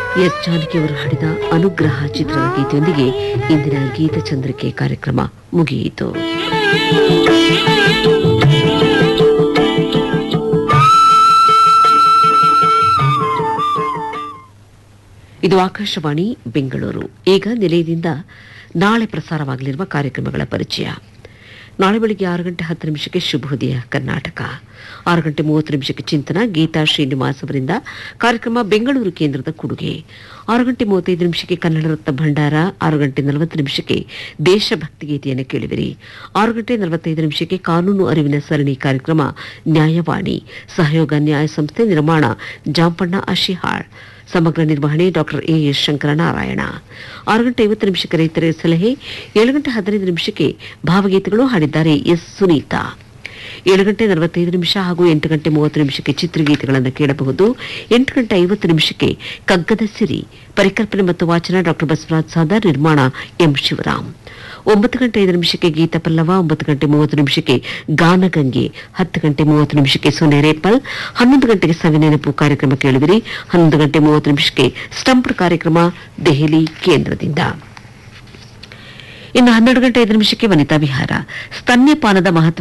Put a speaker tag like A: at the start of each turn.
A: S ಜಾನಕಿಯವರು ಹಾಡಿದ ಅನುಗ್ರಹ ಚಿತ್ರದ ಗೀತೆಯೊಂದಿಗೆ ಇಂದಿನ ಗೀತಚಂದ್ರಿಕೆ ಕಾರ್ಯಕ್ರಮ ಮುಗಿಯಿತು ಇದು ಆಕಾಶವಾಣಿ ಬೆಂಗಳೂರು ಈಗ ನಿಲಯದಿಂದ ನಾಳೆ ಪ್ರಸಾರವಾಗಲಿರುವ ಕಾರ್ಯಕ್ರಮಗಳ ಪರಿಚಯ ನಾಳೆ ಬೆಳಿಗ್ಗೆ ಆರು ಗಂಟೆ ಹತ್ತು ನಿಮಿಷಕ್ಕೆ ಶುಭೋದಯ ಕರ್ನಾಟಕ ಆರು ಗಂಟೆ ಮೂವತ್ತು ನಿಮಿಷಕ್ಕೆ ಚಿಂತನ ಗೀತಾ ಶ್ರೀನಿವಾಸ್ ಅವರಿಂದ ಕಾರ್ಯಕ್ರಮ ಬೆಂಗಳೂರು ಕೇಂದ್ರದ ಕೊಡುಗೆ ಆರು ಗಂಟೆ ಮೂವತ್ತೈದು ನಿಮಿಷಕ್ಕೆ ಕನ್ನಡ ರತ್ನ ಭಂಡಾರ ಆರು ಗಂಟೆ ನಲವತ್ತು ನಿಮಿಷಕ್ಕೆ ದೇಶಭಕ್ತಿ ಗೀತೆಯನ್ನು ಕೇಳುವಿರಿ ಆರು ಗಂಟೆ ನಲವತ್ತೈದು ನಿಮಿಷಕ್ಕೆ ಕಾನೂನು ಅರಿವಿನ ಸರಣಿ ಕಾರ್ಯಕ್ರಮ ನ್ಯಾಯವಾಣಿ ಸಹಯೋಗ ನ್ಯಾಯ ಸಂಸ್ಥೆ ನಿರ್ಮಾಣ ಜಾಂಪಣ್ಣ ಅಶಿಹಾಳ್ ಸಮಗ್ರ ನಿರ್ವಹಣೆ ಡಾಕ್ಟರ್ ಎ ಎಸ್ ಶಂಕರನಾರಾಯಣ ಆರು ಗಂಟೆ ಐವತ್ತು ನಿಮಿಷಕ್ಕೆ ರೈತರ ಸಲಹೆ ಏಳು ಗಂಟೆ ಹದಿನೈದು ನಿಮಿಷಕ್ಕೆ ಭಾವಗೀತೆಗಳು ಹಾಡಿದ್ದಾರೆ ಎಸ್ ಸುನೀತಾ ಏಳು ಗಂಟೆ ನಲವತ್ತೈದು ನಿಮಿಷ ಹಾಗೂ ಎಂಟು ಗಂಟೆ ಮೂವತ್ತು ನಿಮಿಷಕ್ಕೆ ಚಿತ್ರಗೀತೆಗಳನ್ನು ಕೇಳಬಹುದು ಎಂಟು ಗಂಟೆ ಐವತ್ತು ನಿಮಿಷಕ್ಕೆ ಕಗ್ಗದ ಸಿರಿ ಪರಿಕಲ್ಪನೆ ಮತ್ತು ವಾಚನ ಡಾಕ್ಟರ್ ಬಸವರಾಜ್ ಸಾದರ್ ನಿರ್ಮಾಣ ಎಂ ಶಿವರಾಮ್ ಒಂಬತ್ತು ಗಂಟೆ ಐದು ನಿಮಿಷಕ್ಕೆ ಗೀತ ಪಲ್ಲವ ಒಂಬತ್ತು ಗಂಟೆ ಮೂವತ್ತು ನಿಮಿಷಕ್ಕೆ ಗಾನಗಂಗೆ ಹತ್ತು ಗಂಟೆ ಮೂವತ್ತು ನಿಮಿಷಕ್ಕೆ ಸೊನೆ ರೇಪಲ್ ಹನ್ನೊಂದು ಗಂಟೆಗೆ ಸವಿನೆನಪು ಕಾರ್ಯಕ್ರಮ ಕೇಳುವಿರಿ ಹನ್ನೊಂದು ಗಂಟೆ ಮೂವತ್ತು ನಿಮಿಷಕ್ಕೆ ಸ್ಟಂಪ್ ಕಾರ್ಯಕ್ರಮ ದೆಹಲಿ ಕೇಂದ್ರದಿಂದ ಇನ್ನು ಹನ್ನೆರಡು ಗಂಟೆ ಐದು ನಿಮಿಷಕ್ಕೆ ವನಿತಾ ವಿಹಾರ ಸ್ತನ್ಯಪಾನದ ಮಹತ್ವ